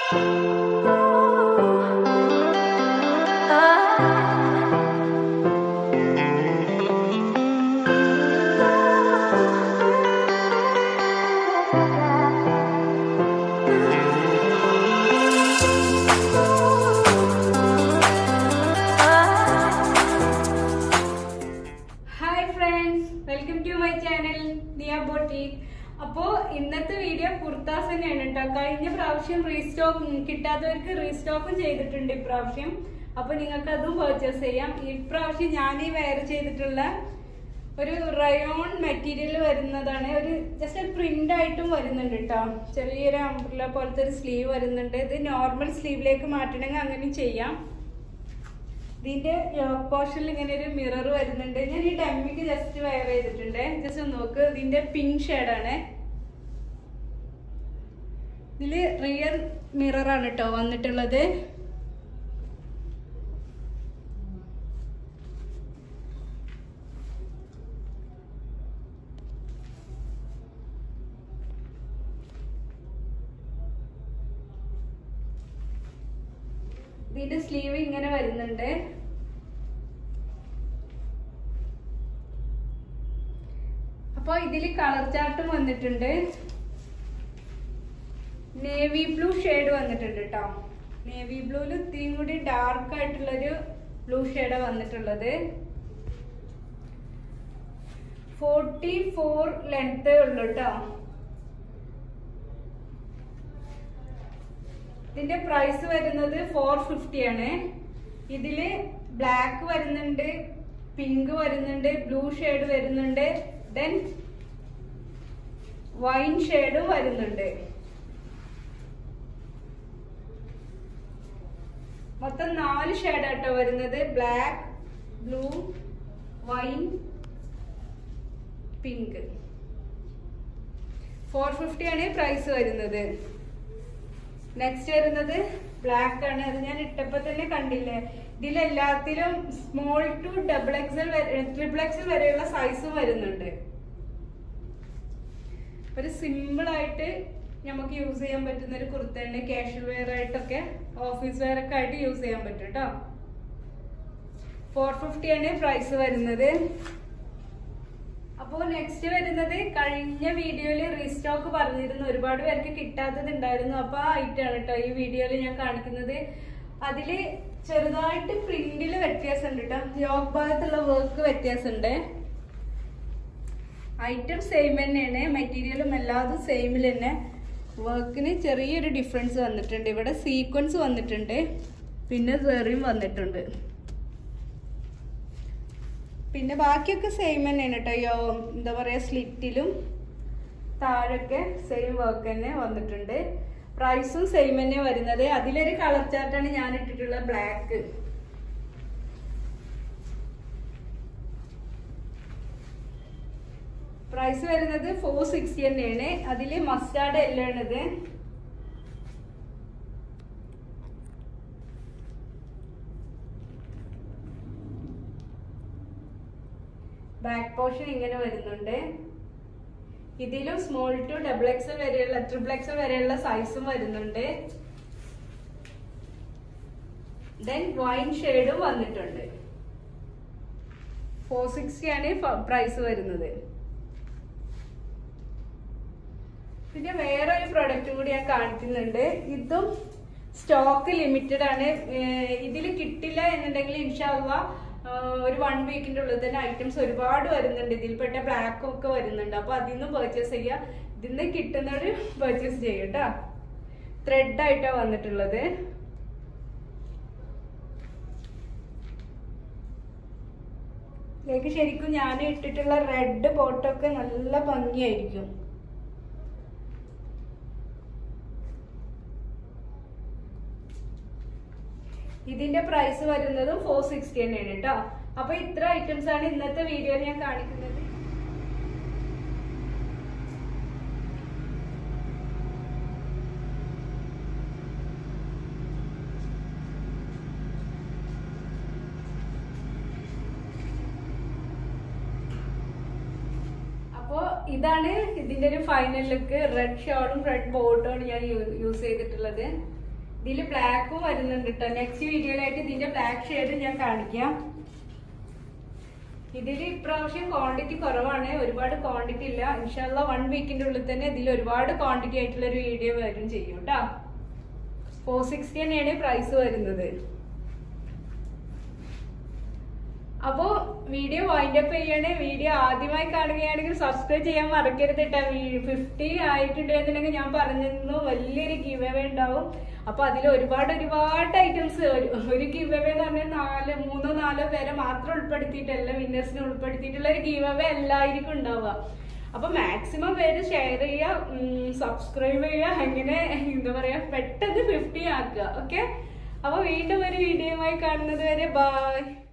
hi friends welcome to my channel Niya boutique അപ്പോ ഇന്നത്തെ video kurtas തന്നെയാണ് കേട്ടോ കഴിഞ്ഞ പ്രാവശ്യം റീസ്റ്റോക്ക് കിട്ടാത്തവർക്ക് റീസ്റ്റോക്കും ചെയ്തിട്ടുണ്ട് ഇപ്രാവശ്യം അപ്പൊ നിങ്ങൾക്ക് അതും പർച്ചേസ് ചെയ്യാം ഇപ്രാവശ്യം ഞാൻ ഈ വെയർ ചെയ്തിട്ടുള്ള ഒരു റയോൺ മെറ്റീരിയൽ വരുന്നതാണ് ഒരു ജസ്റ്റ് പ്രിന്റ് ആയിട്ടും വരുന്നുണ്ട് കേട്ടോ ചെറിയൊരു അംബ്രല പോലത്തെ ഒരു സ്ലീവ് വരുന്നുണ്ട് ഇത് നോർമൽ സ്ലീവിലേക്ക് മാറ്റണമെങ്കിൽ അങ്ങനെ ചെയ്യാം ഇതിന്റെ പോർഷനിൽ ഇങ്ങനെ ഒരു മിറർ വരുന്നുണ്ട് ഞാൻ ഈ ഡമ്മിക്ക് ജസ്റ്റ് വെയർ ചെയ്തിട്ടുണ്ട് ജസ്റ്റ് ഒന്ന് നോക്ക് ഇതിന്റെ പിങ്ക് ഷെയ്ഡാണ് ഇതില് റിയർ മിറർ ആണ് കേട്ടോ വന്നിട്ടുള്ളത് ഇതിന്റെ സ്ലീവ് ഇങ്ങനെ വരുന്നുണ്ട് അപ്പൊ ഇതില് കളർ ചാർട്ടും വന്നിട്ടുണ്ട് നേവി ബ്ലൂ ഷെയ്ഡ് വന്നിട്ടുണ്ട് കേട്ടോ നേവി ബ്ലൂല് ഇത്തിരിയും കൂടി ഡാർക്ക് ആയിട്ടുള്ളൊരു ബ്ലൂ ഷെയ്ഡാണ് വന്നിട്ടുള്ളത് ഫോർട്ടി ഫോർ ലെങ്ത് ഉള്ളു കേട്ടോ ഇതിന്റെ പ്രൈസ് വരുന്നത് ഫോർ ഫിഫ്റ്റി ആണ് ഇതില് ബ്ലാക്ക് വരുന്നുണ്ട് പിങ്ക് വരുന്നുണ്ട് ബ്ലൂ ഷെയ്ഡ് വരുന്നുണ്ട് ദെൻ വൈൻ ഷെയ്ഡും വരുന്നുണ്ട് മൊത്തം നാല് ഷെയ്ഡ് ആട്ടോ വരുന്നത് black blue wine pink four fifty ആണ് പ്രൈസ് വരുന്നത് നെക്സ്റ്റ് വരുന്നത് ബ്ലാക്ക് ആണ് അത് ഞാൻ ഇട്ടപ്പോ തന്നെ കണ്ടില്ലേ ഇതിലെല്ലാത്തിലും small to double XL triple XL വരെയുള്ള സൈസും വരുന്നുണ്ട് ഒരു സിമ്പിൾ ആയിട്ട് നമുക്ക് യൂസ് ചെയ്യാൻ പറ്റുന്ന ഒരു കുർത്തന്നെ കാഷ്വൽ വെയർ ആയിട്ടൊക്കെ ഓഫീസ് വെയർ ഒക്കെ ആയിട്ട് യൂസ് ചെയ്യാൻ പറ്റും കേട്ടോ ഫോർ ഫിഫ്റ്റി ആണ് പ്രൈസ് വരുന്നത് അപ്പോൾ നെക്സ്റ്റ് വരുന്നത് കഴിഞ്ഞ വീഡിയോയിൽ റീസ്റ്റോക്ക് പറഞ്ഞിരുന്നു ഒരുപാട് പേർക്ക് കിട്ടാത്തത് ഉണ്ടായിരുന്നു അപ്പൊ ആ ഐറ്റം ആണ് കേട്ടോ ഈ വീഡിയോയിൽ ഞാൻ കാണിക്കുന്നത് അതില് ചെറുതായിട്ട് പ്രിന്റിൽ വ്യത്യാസമുണ്ട് കേട്ടോ യോഗ് ഭാഗത്തുള്ള വർക്ക് വ്യത്യാസമുണ്ട് ഐറ്റം സെയിം തന്നെയാണ് മെറ്റീരിയലും എല്ലാതും സെയിമിൽ തന്നെ വർക്കിന് ചെറിയൊരു ഡിഫറൻസ് വന്നിട്ടുണ്ട് ഇവിടെ സീക്വൻസ് വന്നിട്ടുണ്ട് പിന്നെ സെറിയും വന്നിട്ടുണ്ട് പിന്നെ ബാക്കിയൊക്കെ സെയിം തന്നെയാണ് കേട്ടോ യോ എന്താ പറയാ സ്ലിറ്റിലും താഴൊക്കെ സെയിം വർക്ക് തന്നെ വന്നിട്ടുണ്ട് പ്രൈസും സെയിം തന്നെ വരുന്നത് അതിലൊരു കളർ ചാർട്ടാണ് ഞാൻ ഇട്ടിട്ടുള്ള ബ്ലാക്ക് പ്രൈസ് വരുന്നത് ഫോർ സിക്സ്റ്റി തന്നെയാണ് അതിൽ മസ്റ്റാർഡ് എല്ലോ ആണിത് ബാക്ക് പോർഷൻ ഇങ്ങനെ വരുന്നുണ്ട് ഇതിലും സ്മോൾ ടു ഡബിൾ എക്സൽ വരെയുള്ള ട്രിപ്പിൾ എക്സൽ വരെയുള്ള സൈസും വരുന്നുണ്ട് ദെൻ വൈൻ ഷെയ്ഡും വന്നിട്ടുണ്ട് ഫോർ സിക്സ്റ്റി ആണ് പ്രൈസ് വരുന്നത് പിന്നെ വേറെ ഒരു പ്രൊഡക്റ്റ് കൂടി ഞാൻ കാണിക്കുന്നുണ്ട് ഇതും സ്റ്റോക്ക് ലിമിറ്റഡ് ആണ് ഇതിൽ കിട്ടില്ല എന്നുണ്ടെങ്കിൽ ഇൻഷാല്ല ഒരു വൺ വീക്കിന്റെ ഉള്ളിൽ തന്നെ ഐറ്റംസ് ഒരുപാട് വരുന്നുണ്ട് ഇതിൽപ്പെട്ട ബ്ലാക്കും ഒക്കെ വരുന്നുണ്ട് അപ്പൊ അതിൽ നിന്ന് പർച്ചേസ് ചെയ്യുക ഇതിൽ നിന്ന് കിട്ടുന്നവര് പർച്ചേസ് ചെയ്യും കേട്ടോ ത്രെഡ് ആയിട്ടാ വന്നിട്ടുള്ളത് ഇതിലേക്ക് ശരിക്കും ഞാൻ ഇട്ടിട്ടുള്ള റെഡ് ബോട്ടൊക്കെ നല്ല ഭംഗിയായിരിക്കും ഇതിന്റെ പ്രൈസ് വരുന്നതും ഫോർ സിക്സ്റ്റി തന്നെയാണ് കേട്ടോ അപ്പൊ ഇത്ര ഐറ്റംസ് ആണ് ഇന്നത്തെ വീഡിയോയിൽ ഞാൻ കാണിക്കുന്നത് അപ്പോ ഇതാണ് ഇതിന്റെ ഒരു ഫൈനൽ ലുക്ക് റെഡ് ഷോളും റെഡ് ബോട്ടുമാണ് ഞാൻ യൂസ് ചെയ്തിട്ടുള്ളത് ഇതില് ബ്ലാക്കും വരുന്നുണ്ട് കേട്ടോ നെക്സ്റ്റ് വീഡിയോയിലായിട്ട് ഇതിന്റെ ബ്ലാക്ക് ഷെയ്ഡ് ഞാൻ കാണിക്കാം ഇതിൽ ഇപ്രാവശ്യം ക്വാണ്ടിറ്റി കുറവാണ് ഒരുപാട് ക്വാണ്ടിറ്റി ഇല്ല ഇൻഷാല്ല വൺ വീക്കിന്റെ ഉള്ളിൽ തന്നെ ഇതിൽ ഒരുപാട് ക്വാണ്ടിറ്റി ആയിട്ടുള്ള ഒരു വീഡിയോ വരും ചെയ്യും കേട്ടോ ഫോർ സിക്സ്റ്റി തന്നെയാണ് പ്രൈസ് വരുന്നത് അപ്പോ വീഡിയോ വൈൻഡ് അപ്പ് ചെയ്യണേ വീഡിയോ ആദ്യമായി കാണുകയാണെങ്കിൽ സബ്സ്ക്രൈബ് ചെയ്യാൻ മറക്കരുത് കേട്ടോ ഫിഫ്റ്റി ആയിട്ടുണ്ടെന്നുണ്ടെങ്കിൽ ഞാൻ പറഞ്ഞിരുന്നു വലിയൊരു ഗിവ് അവേ ഉണ്ടാവും അപ്പൊ അതിൽ ഒരുപാട് ഒരുപാട് ഐറ്റംസ് ഒരു ഗിവ് അവേ എന്ന് പറഞ്ഞാൽ നാല് മൂന്നോ നാലോ പേരെ മാത്രം ഉൾപ്പെടുത്തിയിട്ടല്ല വിന്നേഴ്സിനെ ഉൾപ്പെടുത്തിയിട്ടുള്ള ഒരു ഗിവ് അവേ എല്ലാവർക്കും ഉണ്ടാവുക അപ്പൊ മാക്സിമം പേര് ഷെയർ ചെയ്യുക സബ്സ്ക്രൈബ് ചെയ്യുക അങ്ങനെ എന്താ പറയാ പെട്ടെന്ന് ഫിഫ്റ്റി ആക്കുക ഓക്കെ അപ്പൊ വീണ്ടും ഒരു വീഡിയോയുമായി കാണുന്നത് വരെ ബൈ